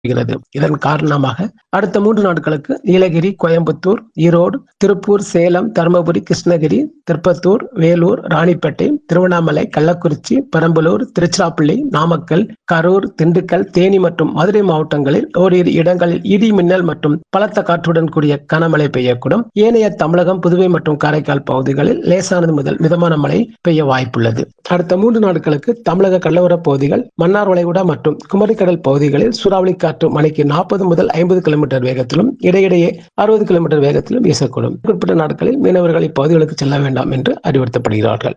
வருகிறது இதன் காரணமாக அடுத்த மூன்று நாட்களுக்கு நீலகிரி கோயம்புத்தூர் ஈரோடு திருப்பூர் சேலம் தருமபுரி கிருஷ்ணகிரி திருப்பத்தூர் வேலூர் ராணிப்பேட்டை திருவண்ணாமலை கள்ளக்குறிச்சி பெரம்பலூர் திருச்சிராப்பள்ளி நாமக்கல் கரூர் திண்டுக்கல் தேனி மற்றும் மதுரை மாவட்டங்களில் ஓரிரு இடங்களில் இடி மின்னல் மற்றும் பலத்த காற்றுடன் கூடிய கனமழை பெய்யக்கூடும் ஏனைய தமிழகம் புதுவை மற்றும் காரைக்கால் பகுதிகளில் லேசானது முதல் மிதமான மழை பெய்ய வாய்ப்புள்ளது அடுத்த மூன்று நாட்களுக்கு தமிழக கடலோரப் பகுதிகள் மன்னார் வளைகுடா மற்றும் குமரிக்கடல் பகுதிகளில் சூறாவளி காற்று மணிக்கு நாற்பது முதல் ஐம்பது கிலோமீட்டர் வேகத்திலும் இடையிடையே அறுபது கிலோமீட்டர் வேகத்திலும் வீசக்கூடும் குறிப்பிட்ட நாட்களில் மீனவர்கள் இப்பகுதிகளுக்கு செல்ல வேண்டாம் என்று அறிவுறுத்தப்படுகிறார்கள்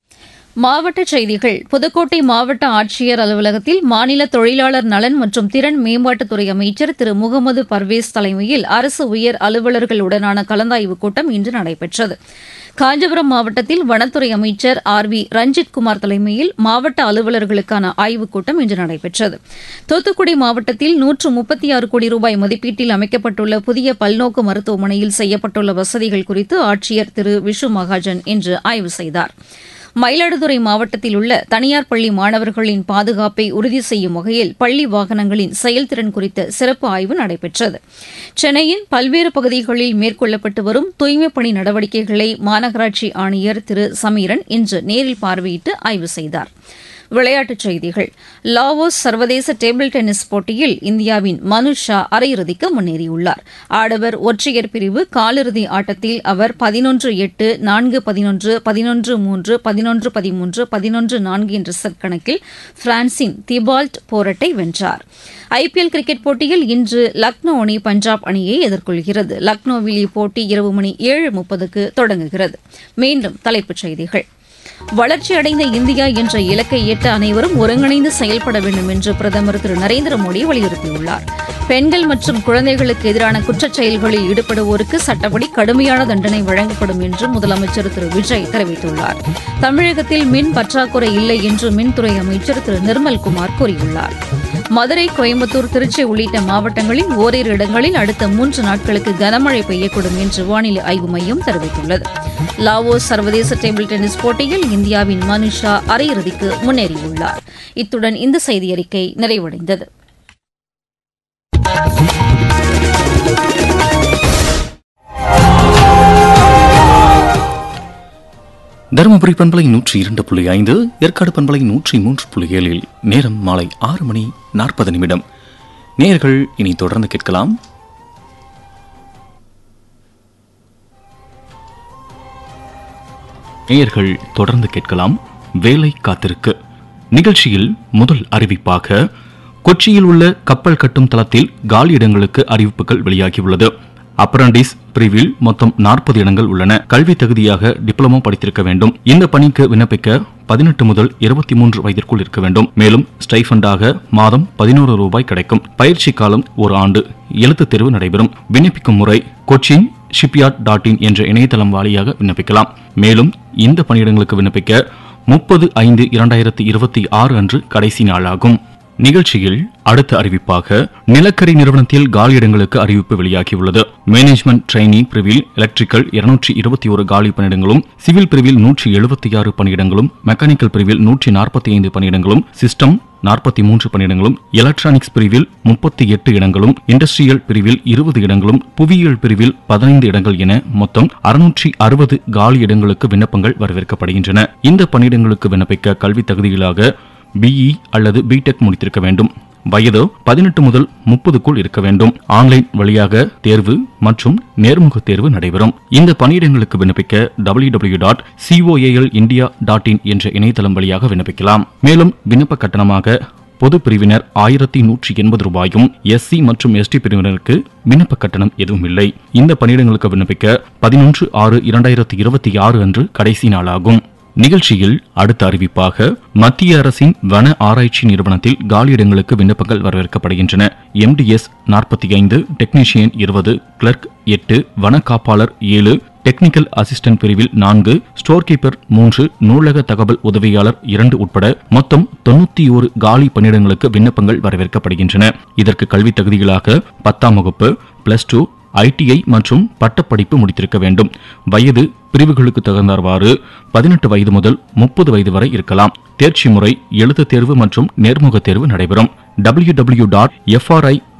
மாவட்டச் செய்திகள் புதுக்கோட்டை மாவட்ட ஆட்சியர் அலுவலகத்தில் மாநில தொழிலாளர் நலன் மற்றும் திறன் மேம்பாட்டுத்துறை அமைச்சர் திரு முகமது பர்வேஸ் தலைமையில் அரசு உயர் அலுவலர்களுடனான கலந்தாய்வுக் கூட்டம் இன்று நடைபெற்றது காஞ்சிபுரம் மாவட்டத்தில் வனத்துறை அமைச்சர் ஆர் வி ரஞ்சித் குமார் தலைமையில் மாவட்ட அலுவலர்களுக்கான ஆய்வுக் கூட்டம் இன்று நடைபெற்றது தூத்துக்குடி மாவட்டத்தில் நூற்று முப்பத்தி ஆறு கோடி ரூபாய் மதிப்பீட்டில் அமைக்கப்பட்டுள்ள புதிய பல்நோக்கு மருத்துவமனையில் செய்யப்பட்டுள்ள வசதிகள் குறித்து ஆட்சியர் திரு விஷு மகாஜன் இன்று ஆய்வு செய்தார் மயிலாடுதுறை மாவட்டத்தில் உள்ள தனியார் பள்ளி மாணவர்களின் பாதுகாப்பை உறுதி செய்யும் வகையில் பள்ளி வாகனங்களின் செயல்திறன் குறித்த சிறப்பு ஆய்வு நடைபெற்றது சென்னையின் பல்வேறு பகுதிகளில் மேற்கொள்ளப்பட்டு வரும் தூய்மைப் பணி நடவடிக்கைகளை மாநகராட்சி ஆணையர் திரு சமீரன் இன்று நேரில் பார்வையிட்டு ஆய்வு செய்தார் விளையாட்டுச் செய்திகள் லாவோஸ் சர்வதேச டேபிள் டென்னிஸ் போட்டியில் இந்தியாவின் மனு ஷா அரையிறுதிக்கு முன்னேறியுள்ளார் ஆடவர் ஒற்றையர் பிரிவு காலிறுதி ஆட்டத்தில் அவர் பதினொன்று எட்டு நான்கு பதினொன்று பதினொன்று மூன்று பதினொன்று பதிமூன்று பதினொன்று நான்கு என்ற செட் கணக்கில் பிரான்சின் திபால்ட் போரட்டை வென்றார் ஐபிஎல் கிரிக்கெட் போட்டியில் இன்று லக்னோ அணி பஞ்சாப் அணியை எதிர்கொள்கிறது லக்னோவில் இப்போட்டி இரவு மணி ஏழு முப்பதுக்கு தொடங்குகிறது மீண்டும் தலைப்புச் செய்திகள் வளர்ச்சியடைந்த இந்தியா என்ற இலக்கை எட்ட அனைவரும் ஒருங்கிணைந்து செயல்பட வேண்டும் என்று பிரதமர் திரு நரேந்திர மோடி வலியுறுத்தியுள்ளார் பெண்கள் மற்றும் குழந்தைகளுக்கு எதிரான குற்றச் செயல்களில் ஈடுபடுவோருக்கு சட்டப்படி கடுமையான தண்டனை வழங்கப்படும் என்று முதலமைச்சர் திரு விஜய் தெரிவித்துள்ளார் தமிழகத்தில் மின் பற்றாக்குறை இல்லை என்று மின்துறை அமைச்சர் திரு நிர்மல்குமார் கூறியுள்ளார் மதுரை கோயம்புத்தூர் திருச்சி உள்ளிட்ட மாவட்டங்களில் ஓரிரு இடங்களில் அடுத்த மூன்று நாட்களுக்கு கனமழை பெய்யக்கூடும் என்று வானிலை ஆய்வு மையம் தெரிவித்துள்ளது லாவோஸ் சர்வதேச டேபிள் டென்னிஸ் போட்டியில் இந்தியாவின் மனுஷா அரையிறுதிக்கு முன்னேறியுள்ளார் இத்துடன் இந்த செய்தியறிக்கை நிறைவடைந்தது தருமபுரி பண்பலை நூற்றி இரண்டு புள்ளி ஐந்து ஏற்காடு பண்பலை நூற்றி மூன்று புள்ளி ஏழில் நேரம் மாலை ஆறு மணி நாற்பது நிமிடம் நேயர்கள் இனி தொடர்ந்து கேட்கலாம் நேயர்கள் தொடர்ந்து கேட்கலாம் வேலை காத்திருக்கு நிகழ்ச்சியில் முதல் அறிவிப்பாக கொச்சியில் உள்ள கப்பல் கட்டும் தளத்தில் காலி இடங்களுக்கு அறிவிப்புகள் வெளியாகியுள்ளது அப்ரண்டிஸ் பிரிவில் மொத்தம் நாற்பது இடங்கள் உள்ளன கல்வி தகுதியாக டிப்ளமோ படித்திருக்க வேண்டும் இந்த பணிக்கு விண்ணப்பிக்க பதினெட்டு முதல் இருபத்தி மூன்று வயதிற்குள் இருக்க வேண்டும் மேலும் ஸ்டைஃபண்டாக மாதம் பதினோரு ரூபாய் கிடைக்கும் பயிற்சி காலம் ஒரு ஆண்டு எழுத்துத் தேர்வு நடைபெறும் விண்ணப்பிக்கும் முறை கொச்சின் ஷிப்யார்ட் டாட் இன் என்ற இணையதளம் வாரியாக விண்ணப்பிக்கலாம் மேலும் இந்த பணியிடங்களுக்கு விண்ணப்பிக்க முப்பது ஐந்து இரண்டாயிரத்தி இருபத்தி ஆறு அன்று கடைசி நாளாகும் நிகழ்ச்சியில் அடுத்த அறிவிப்பாக நிலக்கரி நிறுவனத்தில் காலியிடங்களுக்கு அறிவிப்பு வெளியாகியுள்ளது மேனேஜ்மெண்ட் ட்ரெயினி பிரிவில் எலக்ட்ரிக்கல் இருநூற்றி இருபத்தி ஒரு காலி பணியிடங்களும் சிவில் பிரிவில் நூற்றி எழுபத்தி ஆறு பணியிடங்களும் மெக்கானிக்கல் பிரிவில் நூற்றி நாற்பத்தி ஐந்து பணியிடங்களும் சிஸ்டம் நாற்பத்தி மூன்று பணியிடங்களும் எலக்ட்ரானிக்ஸ் பிரிவில் முப்பத்தி எட்டு இடங்களும் இண்டஸ்ட்ரியல் பிரிவில் இருபது இடங்களும் புவியியல் பிரிவில் பதினைந்து இடங்கள் என மொத்தம் அறுநூற்றி அறுபது காலி இடங்களுக்கு விண்ணப்பங்கள் வரவேற்கப்படுகின்றன இந்த பணியிடங்களுக்கு விண்ணப்பிக்க கல்வி தகுதிகளாக பிஇ அல்லது பிடெக் முடித்திருக்க வேண்டும் வயது பதினெட்டு முதல் முப்பதுக்குள் இருக்க வேண்டும் ஆன்லைன் வழியாக தேர்வு மற்றும் நேர்முக தேர்வு நடைபெறும் இந்த பணியிடங்களுக்கு விண்ணப்பிக்க W W dot COAL India dot in என்ற இணையதளம் வழியாக விண்ணப்பிக்கலாம் மேலும் விண்ணப்ப கட்டணமாக பொது பிரிவினர் ஆயிரத்தி நூற்றி எண்பது ரூபாயும் எஸ்சி மற்றும் எஸ்டி பிரிவினருக்கு விண்ணப்ப கட்டணம் எதுவும் இல்லை இந்த பணியிடங்களுக்கு விண்ணப்பிக்க பதினொன்று ஆறு இரண்டாயிரத்தி இருபத்தி ஆறு அன்று கடைசி நாளாகும் நிகழ்ச்சியில் அடுத்த அறிவிப்பாக மத்திய அரசின் வன ஆராய்ச்சி நிறுவனத்தில் காலியிடங்களுக்கு விண்ணப்பங்கள் வரவேற்கப்படுகின்றன எம்டிஎஸ் நாற்பத்தி ஐந்து டெக்னீஷியன் இருபது கிளர்க் எட்டு வன காப்பாளர் ஏழு டெக்னிக்கல் அசிஸ்டன்ட் பிரிவில் நான்கு ஸ்டோர் கீப்பர் மூன்று நூலக தகவல் உதவியாளர் இரண்டு உட்பட மொத்தம் தொண்ணூத்தி ஒரு காலி பணியிடங்களுக்கு விண்ணப்பங்கள் வரவேற்கப்படுகின்றன இதற்கு கல்வி தகுதிகளாக பத்தாம் வகுப்பு பிளஸ் டூ ஐடிஐ மற்றும் பட்டப்படிப்பு முடித்திருக்க வேண்டும் வயது பிரிவுகளுக்கு தகுந்தார்வாறு பதினெட்டு வயது முதல் முப்பது வயது வரை இருக்கலாம் தேர்ச்சி முறை எழுத்துத் தேர்வு மற்றும் நேர்முக தேர்வு நடைபெறும் டபிள்யூ டபிள்யூ டாட் எஃப்ஆர்ஐ